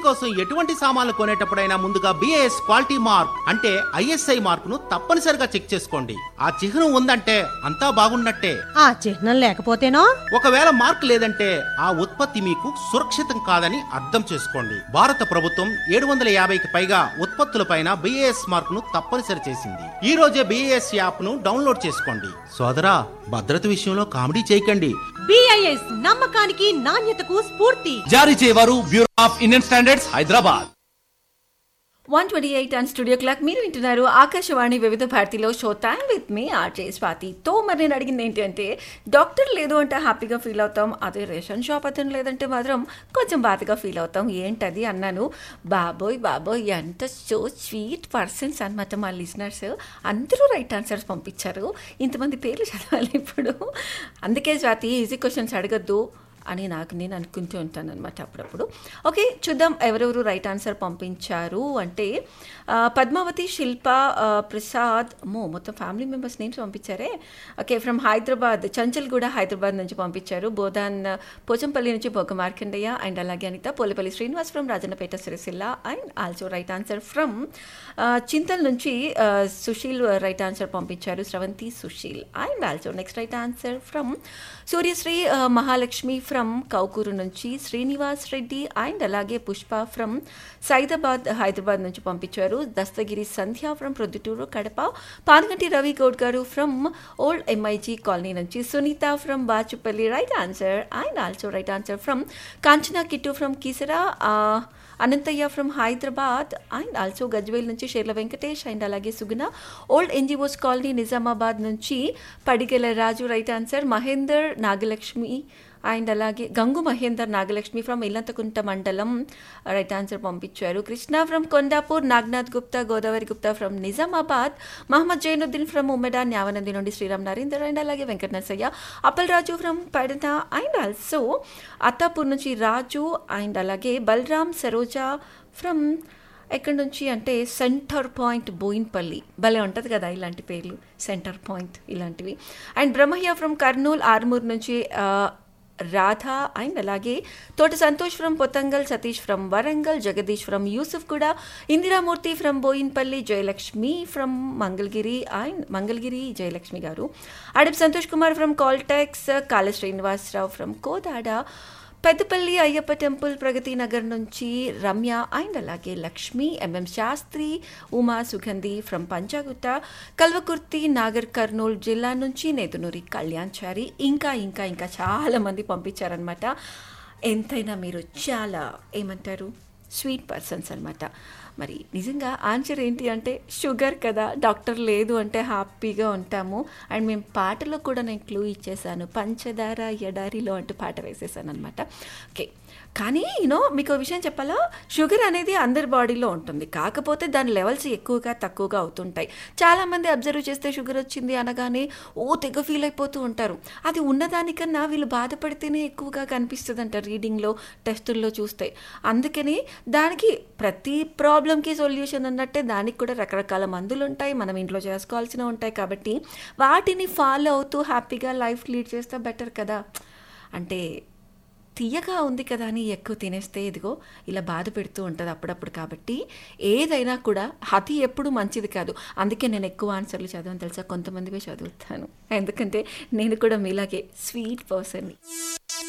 కోసం ఎటువంటి సామాన్లు కొనేటప్పుడైనా ముందుగా బిఏఎస్ క్వాలిటీ మార్క్ అంటే ఐఎస్ఐ మార్కును తప్పనిసరిగా చెక్ చేసుకోండి ఆ చిహ్నం ఉందంటే అంతా బాగున్నట్టే ఆ చిహ్నం లేకపోతేనో ఒకవేళ మార్క్ లేదంటే ఆ ఉత్పత్తి మీకు సురక్షితం కాదని అర్థం చేసుకోండి భారత ప్రభుత్వం ఏడు వందల యాభైకి పైగా ఉత్పత్తులపైన బిఏఎస్ మార్క్ ను తప్పనిసరి చేసింది ఈ రోజే బిఏఎస్ యాప్ ను డౌన్లోడ్ చేసుకోండి సోదరా భద్రత విషయంలో కామెడీ చేయకండి బిఐఎస్ నమ్మకానికి నాణ్యతకు స్ఫూర్తి జారీ చేయవారు bureau of Indian standards Hyderabad one twenty eight and studio clock మీరు వింటున్నారు ఆకాశవాణి వివిధ భారతిలో show time with me RJ స్వాతితో మరి నేను అడిగింది ఏంటి అంటే డాక్టర్ లేదు అంటే హ్యాపీగా ఫీల్ అవుతాం అదే రేషన్ షాప్ అతను లేదంటే మాత్రం కొంచెం బాధగా ఫీల్ అవుతాం ఏంటది అన్నాను బాబోయ్ బాబోయ్ ఎంత సో స్వీట్ పర్సన్స్ అనమాట మా లిజనర్స్ అందరూ రైట్ ఆన్సర్స్ పంపించారు ఇంతమంది పేర్లు చదవాలి ఇప్పుడు అందుకే స్వాతి ఈజీ క్వశ్చన్స్ అడగద్దు అని నాకు నేను అనుకుంటూ ఉంటాను అనమాట అప్పుడప్పుడు ఓకే చూద్దాం ఎవరెవరు రైట్ ఆన్సర్ పంపించారు అంటే ఆ, పద్మావతి శిల్ప ఆ, ప్రసాద్ మో మొత్తం ఫ్యామిలీ మెంబర్స్ నేమ్స్ పంపించారే ఓకే ఫ్రమ్ హైదరాబాద్ చంచల్ కూడా హైదరాబాద్ నుంచి పంపించారు బోధాన్ పోచంపల్లి నుంచి బొగ్గ మార్కండయ్య అండ్ అలాగే Anitha Polepalli Srinivas from Rajannapeta Sircilla and also right answer from Chintal నుంచి ఆ, సుశీల్ రైట్ ఆన్సర్ పంపించారు Sravanthi Sushil and also next right answer from Suryasri ఆ, మహాలక్ష్మి ఫ్రమ్ కౌకూరు నుంచి శ్రీనివాస్ రెడ్డి అండ్ అలాగే పుష్ప ఫ్రమ్ సైదాబాద్ హైదరాబాద్ నుంచి పంపించారు దస్తగిరి సంధ్య ఫ్రమ్ ప్రొద్దుటూరు కడప పానగంటి రవి గౌడ్ గారు ఫ్రమ్ ఓల్డ్ ఎంఐజీ కాలనీ నుంచి Sunitha from Bachupalli right answer and also right answer from Kanchana Kittu from Keesara Anantaiah from Hyderabad and also Gajwel నుంచి షేర్ల వెంకటేష్ అండ్ అలాగే Suguna old NGOs colony Nizamabad నుంచి Padigela Raju right answer Mahender Nagalakshmi and అలాగే గంగు మహేందర్ నాగలక్ష్మి ఫ్రమ్ ఇల్లంతకుంట మండలం రైట్ ఆన్సర్ పంపించారు Krishna from Kondapur Nagnath Gupta Godavari Gupta from Nizamabad Mohammed Zainuddin from Umeda Nyavanandi నుండి శ్రీరామ్ నరేందర్ అండ్ అలాగే Venkata Narasaiah Appal Raju from Padana and also Attapur నుంచి రాజు అండ్ అలాగే బలరామ్ సరోజా ఫ్రమ్ ఎక్కడి నుంచి అంటే సెంటర్ పాయింట్ బోయిన్పల్లి భలే ఉంటుంది కదా ఇలాంటి పేర్లు సెంటర్ పాయింట్ ఇలాంటివి అండ్ బ్రహ్మయ్య ఫ్రమ్ కర్నూల్ ఆర్మూర్ నుంచి ఆ, రాధ అండ్ అలాగే Thota Santosh from Pothangal Satish from Warangal Jagadish from Yousuf కూడా Indiramurthy from Bowenpally Jayalakshmi from Mangalagiri and Mangalagiri Jayalakshmi గారు Adap Santosh Kumar from Caltex Kala Srinivasarao from Kodad Peddapalli Ayyappa temple Pragathi Nagar నుంచి రమ్య అండ్ అలాగే లక్ష్మి ఎంఎం శాస్త్రి ఉమా సుగంధి ఫ్రమ్ పంచాగుట్ట కల్వకుర్తి నాగర్ కర్నూల్ జిల్లా నుంచి నేదునూరి కళ్యాణ్చారి ఇంకా ఇంకా ఇంకా చాలా మంది పంపించారనమాట ఎంతైనా మీరు చాలా ఏమంటారు స్వీట్ పర్సన్స్ అనమాట మరి నిజంగా ఆన్సర్ ఏంటి అంటే షుగర్ కదా డాక్టర్ లేదు అంటే హ్యాపీగా ఉంటాము అండ్ మేము పాటలో కూడా నేను క్లూ ఇచ్చేసాను పంచదార ఎడారిలో అంటూ పాట వేసేసాను అనమాట ఓకే కానీ యూనో మీకు ఒక విషయం చెప్పాలా షుగర్ అనేది అందరి బాడీలో ఉంటుంది కాకపోతే దాని లెవెల్స్ ఎక్కువగా తక్కువగా అవుతుంటాయి చాలామంది అబ్జర్వ్ చేస్తే షుగర్ వచ్చింది అనగానే ఓ తెగ ఫీల్ అయిపోతూ ఉంటారు అది ఉన్నదానికన్నా వీళ్ళు బాధపడితేనే ఎక్కువగా కనిపిస్తుంది అంట రీడింగ్లో టెస్టుల్లో చూస్తే అందుకని దానికి ప్రతి ప్రాబ్లంకి సొల్యూషన్ అన్నట్టే దానికి కూడా రకరకాల మందులు ఉంటాయి మనం ఇంట్లో చేసుకోవాల్సినవి ఉంటాయి కాబట్టి వాటిని ఫాలో అవుతూ హ్యాపీగా లైఫ్ లీడ్ చేస్తే బెటర్ కదా అంటే తీయగా ఉంది కదా అని ఎక్కువ తినేస్తే ఇదిగో ఇలా బాధ పెడుతూ ఉంటుంది అప్పుడప్పుడు కాబట్టి ఏదైనా కూడా అతి ఎప్పుడు మంచిది కాదు అందుకే నేను ఎక్కువ ఆన్సర్లు చదవని తెలుసా కొంతమందివే చదువుతాను ఎందుకంటే నేను కూడా మీలాగే స్వీట్ పర్సన్ని